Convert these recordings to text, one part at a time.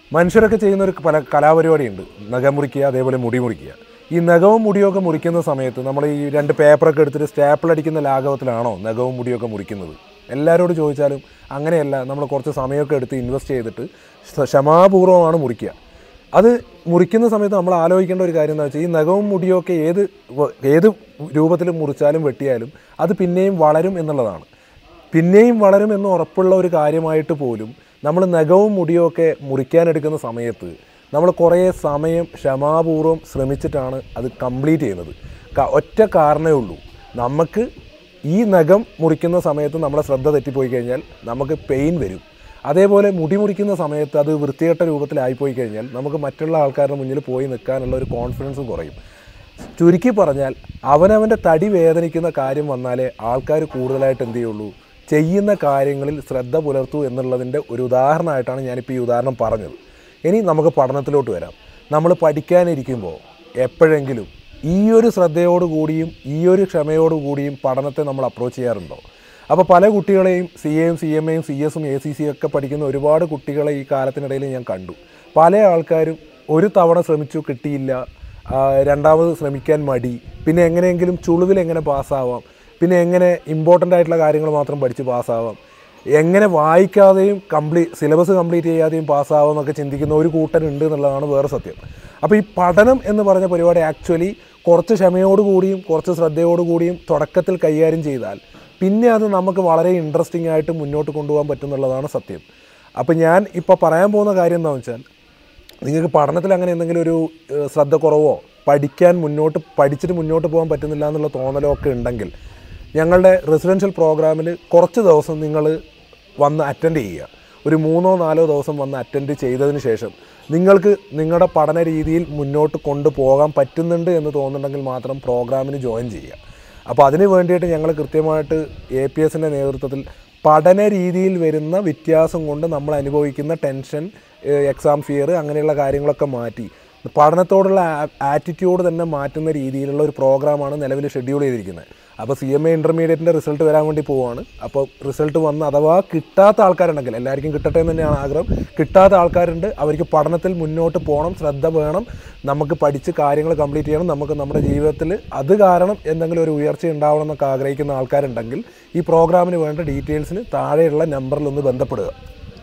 മനുഷ്യരൊക്കെ ചെയ്യുന്ന ഒരു പല കലാപരിപാടിയുണ്ട് നഖം മുറിക്കുക അതേപോലെ മുടി മുറിക്കുക ഈ നഖവും മുടിയൊക്കെ മുറിക്കുന്ന സമയത്ത് നമ്മൾ ഈ രണ്ട് പേപ്പറൊക്കെ എടുത്തിട്ട് സ്റ്റാപ്പിൾ അടിക്കുന്ന ലാഘവത്തിലാണോ നഖവും മുടിയൊക്കെ മുറിക്കുന്നത് എല്ലാവരോട് ചോദിച്ചാലും അങ്ങനെയല്ല നമ്മൾ കുറച്ച് സമയമൊക്കെ എടുത്ത് ഇൻവെസ്റ്റ് ചെയ്തിട്ട് ശ- ക്ഷമാപൂർവ്വമാണ് മുറിക്കുക അത് മുറിക്കുന്ന സമയത്ത് നമ്മൾ ആലോചിക്കേണ്ട ഒരു കാര്യം എന്താ വെച്ചാൽ ഈ നഖവും മുടിയൊക്കെ ഏത് വ- ഏത് രൂപത്തിൽ മുറിച്ചാലും വെട്ടിയാലും അത് പിന്നെയും വളരും എന്നുള്ളതാണ് പിന്നെയും വളരും എന്ന് ഉറപ്പുള്ള ഒരു കാര്യമായിട്ട് പോലും നമ്മൾ നഖവും മുടിയും ഒക്കെ മുറിക്കാനെടുക്കുന്ന സമയത്ത് നമ്മൾ കുറേ സമയം ക്ഷമാപൂർവ്വം ശ്രമിച്ചിട്ടാണ് അത് കംപ്ലീറ്റ് ചെയ്യുന്നത് ക- ഒറ്റ കാരണമേ ഉള്ളൂ നമുക്ക് ഈ നഖം മുറിക്കുന്ന സമയത്ത് നമ്മളെ ശ്രദ്ധ തെറ്റിപ്പോയി കഴിഞ്ഞാൽ നമുക്ക് പെയിൻ വരും അതേപോലെ മുടി മുറിക്കുന്ന സമയത്ത് അത് വൃത്തികെട്ട രൂപത്തിലായിപ്പോയി കഴിഞ്ഞാൽ നമുക്ക് മറ്റുള്ള ആൾക്കാരുടെ മുന്നിൽ പോയി നിൽക്കാനുള്ള ഒരു കോൺഫിഡൻസും കുറയും ചുരുക്കി പറഞ്ഞാൽ അവനവൻ്റെ തടി വേദനിക്കുന്ന കാര്യം വന്നാലേ ആൾക്കാർ കൂടുതലായിട്ട് എന്ത് ചെയ്യുള്ളൂ ചെയ്യുന്ന കാര്യങ്ങളിൽ ശ്രദ്ധ പുലർത്തൂ എന്നുള്ളതിൻ്റെ ഒരു ഉദാഹരണമായിട്ടാണ് ഞാനിപ്പോൾ ഈ ഉദാഹരണം പറഞ്ഞത് ഇനി നമുക്ക് പഠനത്തിലോട്ട് വരാം നമ്മൾ പഠിക്കാനിരിക്കുമ്പോൾ എപ്പോഴെങ്കിലും ഈ ഒരു ശ്രദ്ധയോടുകൂടിയും ഈ ഒരു ക്ഷമയോടുകൂടിയും പഠനത്തെ നമ്മൾ അപ്രോച്ച് ചെയ്യാറുണ്ടോ അപ്പോൾ പല കുട്ടികളെയും സി എയും സി എം എയും സി എസും എ സി സി ഒക്കെ പഠിക്കുന്ന ഒരുപാട് കുട്ടികളെ ഈ കാലത്തിനിടയിൽ ഞാൻ കണ്ടു പല ആൾക്കാരും ഒരു തവണ ശ്രമിച്ചു കിട്ടിയില്ല ആ, രണ്ടാമത് ശ്രമിക്കാൻ മടി പിന്നെ എങ്ങനെയെങ്കിലും ചുളുവിൽ എങ്ങനെ പാസ്സാവാം പിന്നെ എങ്ങനെ ഇമ്പോർട്ടൻ്റ് ആയിട്ടുള്ള കാര്യങ്ങൾ മാത്രം പഠിച്ച് പാസ്സാവാം എങ്ങനെ വായിക്കാതെയും കംപ്ലീറ്റ് സിലബസ് കംപ്ലീറ്റ് ചെയ്യാതെയും പാസ്സാവാം എന്നൊക്കെ ചിന്തിക്കുന്ന ഒരു കൂട്ടരുണ്ട് എന്നുള്ളതാണ് വേറെ സത്യം അപ്പോൾ ഈ പഠനം എന്ന് പറഞ്ഞ പരിപാടി ആക്ച്വലി കുറച്ച് ക്ഷമയോടുകൂടിയും കുറച്ച് ശ്രദ്ധയോടുകൂടിയും തുടക്കത്തിൽ കൈകാര്യം ചെയ്താൽ പിന്നെ അത് നമുക്ക് വളരെ ഇൻട്രസ്റ്റിംഗ് ആയിട്ട് മുന്നോട്ട് കൊണ്ടുപോകാൻ പറ്റുന്നുള്ളതാണ് സത്യം അപ്പോൾ ഞാൻ ഇപ്പോൾ പറയാൻ പോകുന്ന കാര്യം എന്താണെന്ന് വെച്ചാൽ നിങ്ങൾക്ക് പഠനത്തിൽ അങ്ങനെ എന്തെങ്കിലും ഒരു ഏഹ്, ശ്രദ്ധ കുറവോ പഠിക്കാൻ മുന്നോട്ട് പഠിച്ചിട്ട് മുന്നോട്ട് പോകാൻ പറ്റുന്നില്ല എന്നുള്ള തോന്നലോ ഒക്കെ ഉണ്ടെങ്കിൽ ഞങ്ങളുടെ റെസിഡൻഷ്യൽ പ്രോഗ്രാമിൽ കുറച്ച് ദിവസം നിങ്ങൾ വന്ന് അറ്റൻഡ് ചെയ്യുക ഒരു മൂന്നോ നാലോ ദിവസം വന്ന് അറ്റൻഡ് ചെയ്തതിന് ശേഷം നിങ്ങൾക്ക് നിങ്ങളുടെ പഠന രീതിയിൽ മുന്നോട്ട് കൊണ്ടുപോകാൻ പറ്റുന്നുണ്ട് എന്ന് തോന്നുന്നുണ്ടെങ്കിൽ മാത്രം പ്രോഗ്രാമിന് ജോയിൻ ചെയ്യുക അപ്പോൾ അതിന് വേണ്ടിയിട്ട് ഞങ്ങൾ കൃത്യമായിട്ട് എ പി എസിൻ്റെ നേതൃത്വത്തിൽ പഠന രീതിയിൽ വരുന്ന വ്യത്യാസം കൊണ്ട് നമ്മൾ അനുഭവിക്കുന്ന ടെൻഷൻ എക്സാം ഫിയർ അങ്ങനെയുള്ള കാര്യങ്ങളൊക്കെ മാറ്റി പഠനത്തോടുള്ള ആറ്റിറ്റ്യൂഡ് തന്നെ മാറ്റുന്ന രീതിയിലുള്ള ഒരു പ്രോഗ്രാമാണ് നിലവിൽ ഷെഡ്യൂൾ ചെയ്തിരിക്കുന്നത് അപ്പോൾ സി എം എ ഇൻ്റർമീഡിയറ്റിൻ്റെ റിസൾട്ട് വരാൻ വേണ്ടി പോവുകയാണ് അപ്പോൾ റിസൾട്ട് വന്ന് അഥവാ കിട്ടാത്ത ആൾക്കാരുണ്ടെങ്കിൽ എല്ലാവർക്കും കിട്ടട്ടെ എന്ന് തന്നെയാണ് ആഗ്രഹം കിട്ടാത്ത ആൾക്കാരുണ്ട് അവർക്ക് പഠനത്തിൽ മുന്നോട്ട് പോകണം ശ്രദ്ധ വേണം നമുക്ക് പഠിച്ച് കാര്യങ്ങൾ കംപ്ലീറ്റ് ചെയ്യണം നമുക്ക് നമ്മുടെ ജീവിതത്തിൽ അത് കാരണം എന്തെങ്കിലും ഒരു ഉയർച്ച ഉണ്ടാവണം എന്നൊക്കെ ആഗ്രഹിക്കുന്ന ആൾക്കാരുണ്ടെങ്കിൽ ഈ പ്രോഗ്രാമിന് വേണ്ട ഡീറ്റെയിൽസിന് താഴെയുള്ള നമ്പറിൽ ഒന്ന് ബന്ധപ്പെടുക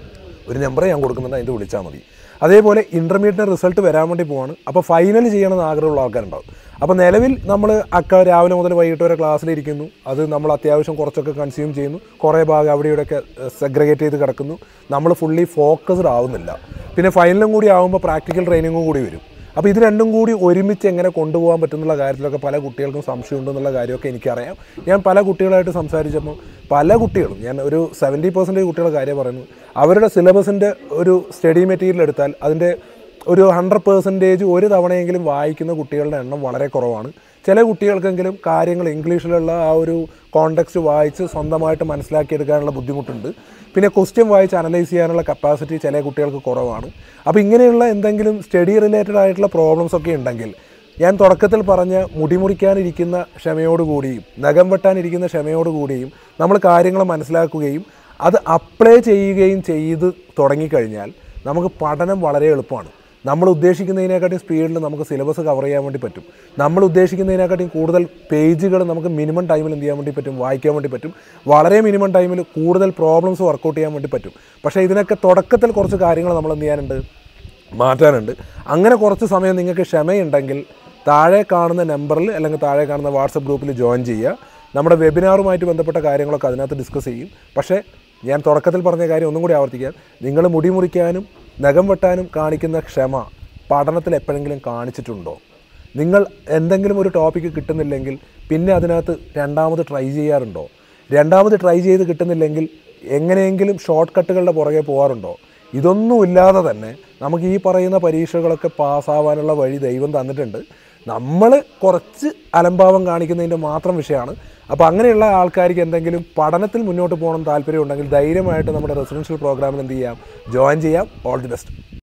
ഒരു നമ്പർ ഞാൻ കൊടുക്കുന്നുണ്ട് അതിൻ്റെ വിളിച്ചാൽ മതി അതേപോലെ ഇൻ്റർമീഡിയറ്റ് റിസൾട്ട് വരാൻ വേണ്ടി പോവാണ് അപ്പോൾ ഫൈനൽ ചെയ്യണമെന്ന് ആഗ്രഹമുള്ള ആൾക്കാരുണ്ടാവും അപ്പോൾ നിലവിൽ നമ്മൾ അക്ക രാവിലെ മുതൽ വൈകിട്ട് വരെ ക്ലാസ്സിലിരിക്കുന്നു അത് നമ്മൾ അത്യാവശ്യം കുറച്ചൊക്കെ കൺസ്യൂം ചെയ്യുന്നു കുറേ ഭാഗം അവിടെ ഇവിടെയൊക്കെ സെഗ്രഗേറ്റ് ചെയ്ത് കിടക്കുന്നു നമ്മൾ ഫുള്ളി ഫോക്കസ്ഡ് ആവുന്നില്ല പിന്നെ ഫൈനലും കൂടി ആകുമ്പോൾ പ്രാക്ടിക്കൽ ട്രെയിനിങ്ങും കൂടി വരും അപ്പോൾ ഇത് രണ്ടും കൂടി ഒരുമിച്ച് എങ്ങനെ കൊണ്ടുപോകാൻ പറ്റുന്നുള്ള കാര്യത്തിലൊക്കെ പല കുട്ടികൾക്കും സംശയമുണ്ടെന്നുള്ള കാര്യമൊക്കെ എനിക്കറിയാം ഞാൻ പല കുട്ടികളായിട്ട് സംസാരിച്ചപ്പോൾ പല കുട്ടികളും ഞാൻ ഒരു സെവൻറ്റി പെർസെൻറ്റേജ് കുട്ടികളുടെ കാര്യം പറയുന്നു അവരുടെ സിലബസിൻ്റെ ഒരു സ്റ്റഡി മെറ്റീരിയൽ എടുത്താൽ അതിൻ്റെ ഒരു ഹൺഡ്രഡ് പെർസെൻറ്റേജ് ഒരു തവണയെങ്കിലും വായിക്കുന്ന കുട്ടികളുടെ എണ്ണം വളരെ കുറവാണ് ചില കുട്ടികൾക്കെങ്കിലും കാര്യങ്ങൾ ഇംഗ്ലീഷിലുള്ള ആ ഒരു കോണ്ടെക്സ്റ്റ് വായിച്ച് സ്വന്തമായിട്ട് മനസ്സിലാക്കിയെടുക്കാനുള്ള ബുദ്ധിമുട്ടുണ്ട് പിന്നെ ക്വസ്റ്റ്യൻ വായിച്ച് അനലൈസ് ചെയ്യാനുള്ള കപ്പാസിറ്റി ചില കുട്ടികൾക്ക് കുറവാണ് അപ്പോൾ ഇങ്ങനെയുള്ള എന്തെങ്കിലും സ്റ്റഡി റിലേറ്റഡ് ആയിട്ടുള്ള പ്രോബ്ലംസ് ഒക്കെ ഉണ്ടെങ്കിൽ ഞാൻ തുടക്കത്തിൽ പറഞ്ഞ മുടിമുറിക്കാനിരിക്കുന്ന ക്ഷമയോടുകൂടിയും നഖം വെട്ടാനിരിക്കുന്ന ക്ഷമയോടുകൂടിയും നമ്മൾ കാര്യങ്ങൾ മനസ്സിലാക്കുകയും അത് അപ്ലൈ ചെയ്യുകയും ചെയ്ത് തുടങ്ങിക്കഴിഞ്ഞാൽ നമുക്ക് പഠനം വളരെ എളുപ്പമാണ് നമ്മൾ ഉദ്ദേശിക്കുന്നതിനെക്കാട്ടിയും സ്പീഡിൽ നമുക്ക് സിലബസ് കവർ ചെയ്യാൻ വേണ്ടി പറ്റും നമ്മൾ ഉദ്ദേശിക്കുന്നതിനെക്കാട്ടിയും കൂടുതൽ പേജുകൾ നമുക്ക് മിനിമം ടൈമിൽ എന്ത് ചെയ്യാൻ വേണ്ടി പറ്റും വായിക്കാൻ വേണ്ടി പറ്റും വളരെ മിനിമം ടൈമിൽ കൂടുതൽ പ്രോബ്ലംസ് വർക്കൗട്ട് ചെയ്യാൻ വേണ്ടി പറ്റും പക്ഷേ ഇതിനൊക്കെ തുടക്കത്തിൽ കുറച്ച് കാര്യങ്ങൾ നമ്മൾ എന്ത് ചെയ്യാനുണ്ട് മാറ്റാനുണ്ട് അങ്ങനെ കുറച്ച് സമയം നിങ്ങൾക്ക് ക്ഷമയുണ്ടെങ്കിൽ താഴെ കാണുന്ന നമ്പറിൽ അല്ലെങ്കിൽ താഴെ കാണുന്ന വാട്സപ്പ് ഗ്രൂപ്പിൽ ജോയിൻ ചെയ്യുക നമ്മുടെ വെബിനാറുമായിട്ട് ബന്ധപ്പെട്ട കാര്യങ്ങളൊക്കെ അതിനകത്ത് ഡിസ്കസ് ചെയ്യും പക്ഷേ ഞാൻ തുടക്കത്തിൽ പറഞ്ഞ കാര്യം ഒന്നും കൂടി ആവർത്തിക്കാം നിങ്ങൾ മുടി മുറിക്കാനും നഖം വെട്ടാനും കാണിക്കുന്ന ക്ഷമ പഠനത്തിൽ എപ്പോഴെങ്കിലും കാണിച്ചിട്ടുണ്ടോ നിങ്ങൾ എന്തെങ്കിലും ഒരു ടോപ്പിക്ക് കിട്ടുന്നില്ലെങ്കിൽ പിന്നെ അതിനകത്ത് രണ്ടാമത് ട്രൈ ചെയ്യാറുണ്ടോ രണ്ടാമത് ട്രൈ ചെയ്ത് കിട്ടുന്നില്ലെങ്കിൽ എങ്ങനെയെങ്കിലും ഷോർട്ട് കട്ടുകളുടെ പുറകെ പോകാറുണ്ടോ ഇതൊന്നും ഇല്ലാതെ തന്നെ നമുക്ക് ഈ പറയുന്ന പരീക്ഷകളൊക്കെ പാസ്സാവാനുള്ള വഴി ദൈവം തന്നിട്ടുണ്ട് നമ്മൾ കുറച്ച് അലംഭാവം കാണിക്കുന്നതിൻ്റെ മാത്രം വിഷയമാണ് അപ്പോൾ അങ്ങനെയുള്ള ആൾക്കാർക്ക് എന്തെങ്കിലും പഠനത്തിൽ മുന്നോട്ട് പോകണം താല്പര്യം ഉണ്ടെങ്കിൽ ധൈര്യമായിട്ട് നമ്മുടെ റെസിഡൻഷ്യൽ പ്രോഗ്രാമിൽ എന്ത് ചെയ്യാം ജോയിൻ ചെയ്യാം ഓൾ ദി ബെസ്റ്റ്